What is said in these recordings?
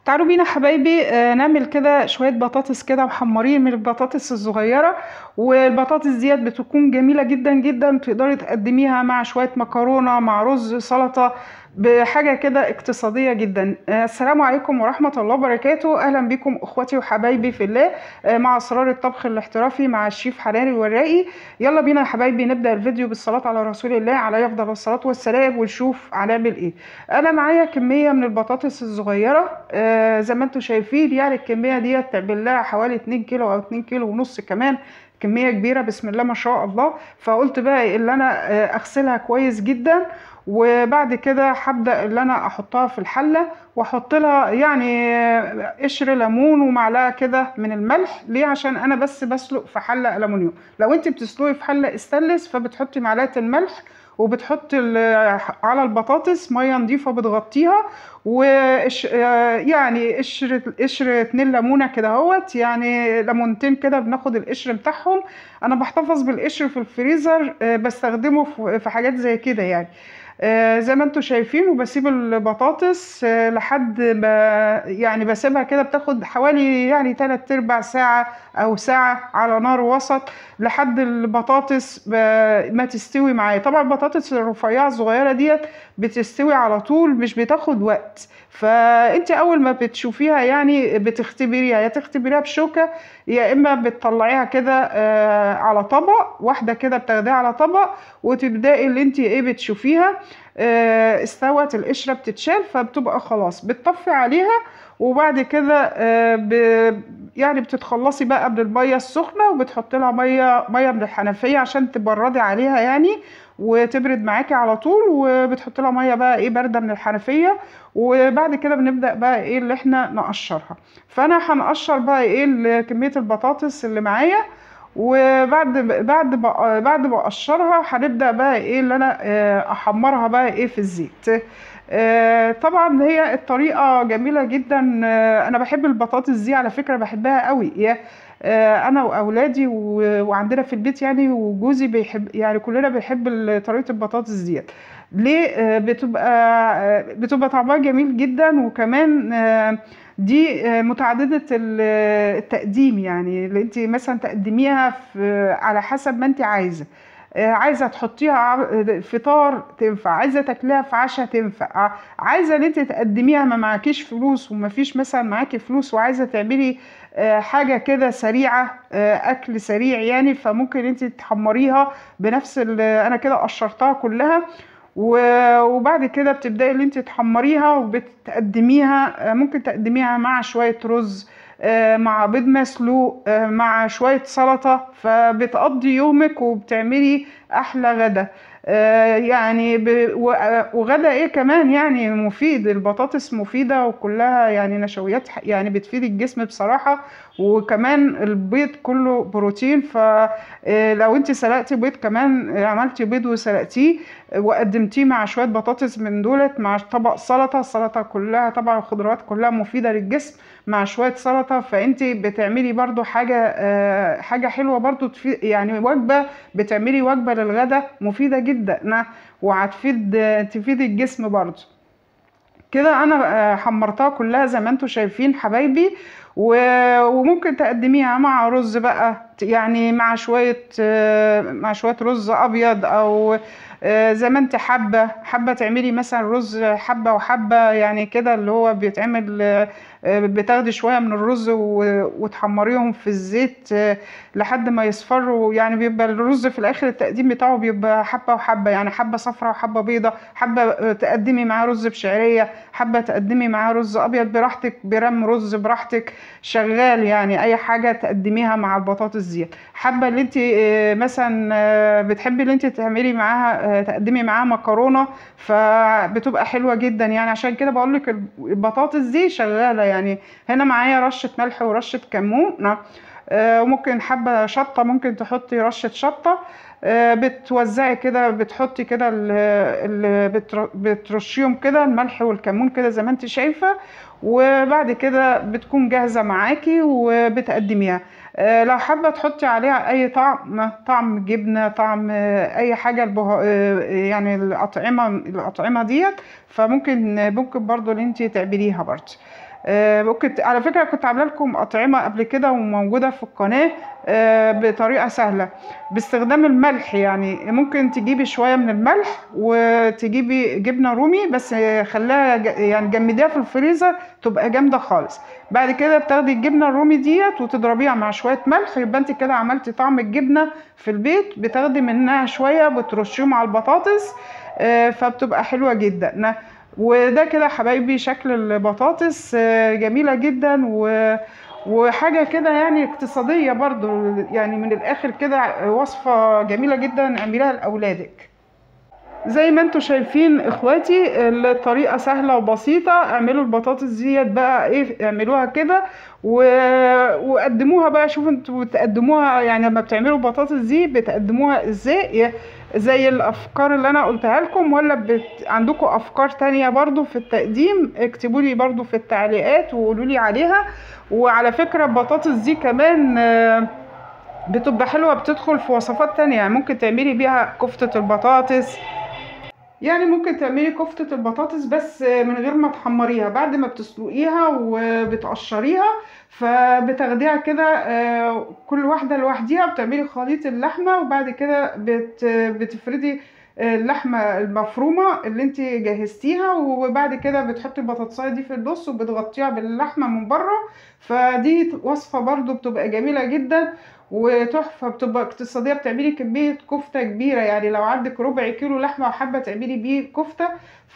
تعالوا بينا حبايبي آه، نعمل كده شوية بطاطس كده محمرين من البطاطس الصغيرة والبطاطس ديت بتكون جميلة جدا جدا تقدري تقدميها مع شوية مكرونة مع رز سلطة بحاجة كده اقتصادية جدا آه، السلام عليكم ورحمة الله وبركاته أهلا بكم أخواتي وحبايبي في الله آه، مع أسرار الطبخ الاحترافي مع الشيف حنان الورائي يلا بينا يا حبايبي نبدأ الفيديو بالصلاة على رسول الله عليه أفضل الصلاة والسلام ونشوف هنعمل إيه أنا معايا كمية من البطاطس الصغيرة آه، زي ما انتم شايفين يعني الكمية ديت تعمل لها حوالي 2 كيلو أو 2 كيلو ونص كمان كمية كبيرة بسم الله ما شاء الله فقلت بقى اللي أنا آه، أغسلها كويس جدا وبعد كده هبدأ اللي أنا أحطها في الحلة وأحط لها يعني آه، قشر ليمون ومعلقة كده من الملح ليه عشان أنا بس بسلق في حلة ألمونيوم لو أنت بتسلقي في حلة استانلس فبتحطي معلقة الملح وبتحط ال- على البطاطس ميه نظيفه بتغطيها وإش يعني قشر قشر اتنين ليمونه كده اهوت يعني ليمونتين كده بناخد القشر بتاعهم انا بحتفظ بالقشر في الفريزر آه، بستخدمه في في حاجات زي كده يعني آه، زي ما انتم شايفين وبسيب البطاطس آه، لحد ما يعني بسيبها كده بتاخد حوالي يعني تلات ارباع ساعة او ساعة على نار وسط لحد البطاطس ب- ما تستوي معايا طبعا البطاطس الرفيعة الصغيرة ديت بتستوي على طول مش بتاخد وقت فانت اول ما بتشوفيها يعني بتختبريها يا تختبريها بشوكة يا اما بتطلعيها كده آه، على طبق واحدة كده بتاخديها على طبق وتبدأي اللي انت ايه بتشوفيها آه، استوت القشرة بتتشال فبتبقى خلاص بتطفي عليها وبعد كده آه، ب- يعني بتتخلصي بقى من المية السخنة وبتحطي لها مية مية من الحنفية عشان تبردي عليها يعني وتبرد معاكي على طول وبتحطي لها مية بقى ايه باردة من الحنفية وبعد كده بنبدأ بقى ايه اللي احنا نقشرها فانا هنقشر بقى ايه ال- كمية البطاطس اللي معايا وبعد بعد ما بعد ما اقشرها هنبدا بقى ايه اللي انا آه، احمرها بقى ايه في الزيت آه، طبعا هي الطريقه جميله جدا آه، انا بحب البطاطس دي على فكره بحبها قوي يا آه، انا واولادي و- وعندنا في البيت يعني وجوزي بيحب يعني كلنا بنحب ال- طريقه البطاطس ديت ليه آه، بتبقى آه، بتبقى طعمها جميل جدا وكمان آه، دي آه، متعددة ال- التقديم يعني اللي انت مثلا تقدميها في على حسب ما انت عايزة آه، عايزة تحطيها ع- فطار تنفع عايزة تاكليها في عشاء تنفع ع- عايزة ان انت تقدميها ما معكيش فلوس وما فيش مثلا معاكي فلوس وعايزة تعملي آه، حاجة كده سريعة آه، أكل سريع يعني فممكن انت تحمريها بنفس ال- أنا كده قشرتها كلها و- وبعد كده بتبدأي اللي انت تحمريها وبتقدميها آه، ممكن تقدميها مع شوية رز آه، مع بيض مسلوق آه، مع شوية سلطة فبتقضي يومك وبتعملي أحلى غدا آه، يعني ب- و- آه، وغدا ايه كمان يعني مفيد البطاطس مفيدة وكلها يعني نشويات ح- يعني بتفيد الجسم بصراحة وكمان البيض كله بروتين فلو انت سلقتي بيض كمان آه، عملتي بيض وسلقتيه وقدمتيه مع شويه بطاطس من دولت مع طبق سلطه السلطه كلها طبعا الخضروات كلها مفيده للجسم مع شويه سلطه فانت بتعملي برضو حاجه آه، حاجه حلوه برضو تفيد يعني وجبه بتعملي وجبه للغدا مفيده جدا نا- وهتفيد آه، تفيد الجسم برضو كده انا آه، حمرتها كلها زي ما انتم شايفين حبايبي و- وممكن تقدميها مع رز بقى يعني مع شوية آه، مع شوية رز ابيض او آه، زي ما انت حابة حابة تعملي مثلا رز حبة وحبة يعني كده اللي هو بيتعمل آه، آه، بتاخدي شوية من الرز و- وتحمريهم في الزيت آه، لحد ما يصفروا يعني بيبقى الرز في الاخر التقديم بتاعه بيبقى حبة وحبة يعني حبة صفرا وحبة بيضة حبة آه، تقدمي معاه رز بشعرية حابة تقدمي معاه رز أبيض براحتك برم رز براحتك شغال يعني أي حاجة تقدميها مع البطاطس دي حابة اللي انت آه، مثلا آه، بتحبي اللي انت تعملي معاها آه، تقدمي معاها مكرونة فبتبقى حلوة جدا يعني عشان كده بقولك البطاطس دي شغالة يعني هنا معايا رشة ملح ورشة كمون آه، وممكن حابة شطة ممكن تحطي رشة شطة آه، بتوزعي كده بتحطي كده ال- ال- بتر- بترشيهم كده الملح والكمون كده زي ما انت شايفة وبعد كده بتكون جاهزة معاكي وبتقدميها آه، لو حابة تحطي عليها أي طعم طعم جبنة طعم آه، أي حاجة البه... آه، يعني الأطعمة الأطعمة ديت فممكن ممكن برضو إن انت تعمليها برضو آه، ممكن ت- على فكرة كنت عاملة لكم أطعمة قبل كده وموجودة في القناة آه، بطريقة سهلة باستخدام الملح يعني ممكن تجيبي شوية من الملح وتجيبي جبنة رومي بس آه، خليها ج- يعني جمديها في الفريزر تبقى جامدة خالص بعد كده بتاخدي الجبنة الرومي ديت وتضربيها مع شوية ملح يبقى انت كده عملتي طعم الجبنة في البيت بتاخدي منها شوية بترشيهم على البطاطس آه، فبتبقى حلوة جدا وده كده يا حبايبي شكل البطاطس آه، جميلة جدا و وحاجة كده يعني اقتصادية برضو يعني من الآخر كده وصفة جميلة جدا اعمليها لأولادك زي ما انتوا شايفين اخواتي الطريقة سهلة وبسيطة اعملوا البطاطس ديت بقى ايه اعملوها كده و... وقدموها بقى شوفوا انتوا بتقدموها يعني لما بتعملوا البطاطس دي بتقدموها ازاي زي الافكار اللي انا قلتها لكم ولا بت... عندكم افكار تانية برضو في التقديم اكتبوا لي برضو في التعليقات وقولوا لي عليها وعلى فكرة البطاطس دي كمان آه، بتبقى حلوة بتدخل في وصفات تانية يعني ممكن تعملي بيها كفتة البطاطس يعني ممكن تعملي كفتة البطاطس بس من غير ما تحمريها بعد ما بتسلقيها وبتقشريها فبتاخديها كده آه، كل واحدة لوحديها بتعملي خليط اللحمة وبعد كده بت بتفردي اللحمة المفرومة اللي انت جهزتيها وبعد كده بتحطي البطاطساية دي في النص وبتغطيها باللحمة من بره فدي وصفة برضو بتبقى جميلة جدا وتحفة بتبقى اقتصادية بتعملي كمية كفتة كبيرة يعني لو عندك ربع كيلو لحمة وحابة تعملي بيه كفتة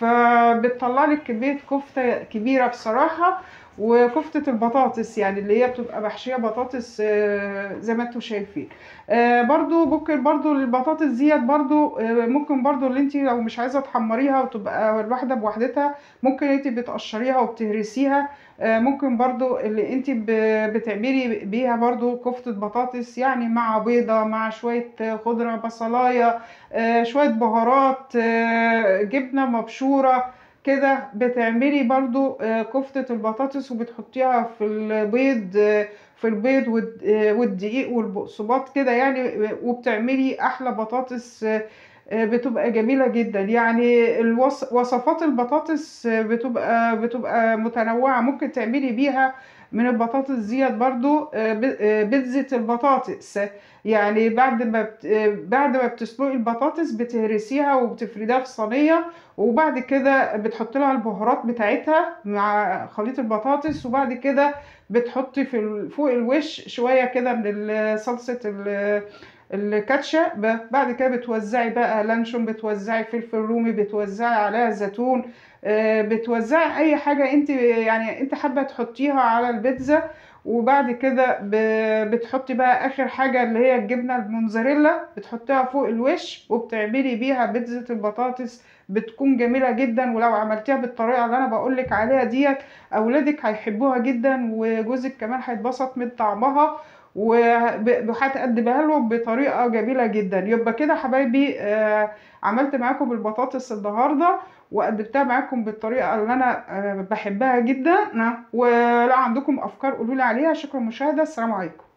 فبتطلع لك كمية كفتة كبيرة بصراحة وكفتة البطاطس يعني اللي هي بتبقى محشية بطاطس آه، زي ما انتوا شايفين آه، برضو ممكن برضو البطاطس ديت برضو آه، ممكن برضو اللي انت لو مش عايزة تحمريها وتبقى الواحدة بوحدتها ممكن انت بتقشريها وبتهرسيها آه، ممكن برضو اللي انت ب- بتعملي بيها برضو كفتة بطاطس يعني مع بيضة مع شوية آه، خضرة بصلاية آه، شوية بهارات آه، جبنة مبشورة كده بتعملي برضو آه، كفتة البطاطس وبتحطيها في البيض آه، في البيض والد- آه، والدقيق والبقسماط كده يعني آه، وبتعملي أحلى بطاطس آه، آه، بتبقى جميلة جدا يعني الوص... وصفات البطاطس آه، بتبقى بتبقى متنوعة ممكن تعملي بيها من البطاطس ديت برضو آه، ب- آه، بيتزا البطاطس يعني بعد ما بت... آه، بعد ما بتسلقي البطاطس بتهرسيها وبتفرديها في صينية وبعد كده بتحطي لها البهارات بتاعتها مع خليط البطاطس وبعد كده بتحطي في ال- فوق الوش شوية كده من ال- صلصة ال- الكاتشب بعد كده بتوزعي بقى لانشون بتوزعي فلفل رومي بتوزعي عليها زيتون آه، بتوزعي اي حاجة انت يعني انت حابة تحطيها على البيتزا وبعد كده ب- بتحطي بقى اخر حاجة اللي هي الجبنة الموتزاريلا بتحطيها فوق الوش وبتعملي بيها بيتزا البطاطس بتكون جميلة جدا ولو عملتيها بالطريقة اللي انا بقولك عليها ديت اولادك هيحبوها جدا وجوزك كمان هيتبسط من طعمها وب- وهتقدمها لهم بطريقة جميلة جدا يبقى كده حبايبي آه، عملت معاكم البطاطس النهاردة وقدمتها معاكم بالطريقة اللي أنا آه، بحبها جدا ولو عندكم أفكار قولولي عليها شكرا للمشاهدة السلام عليكم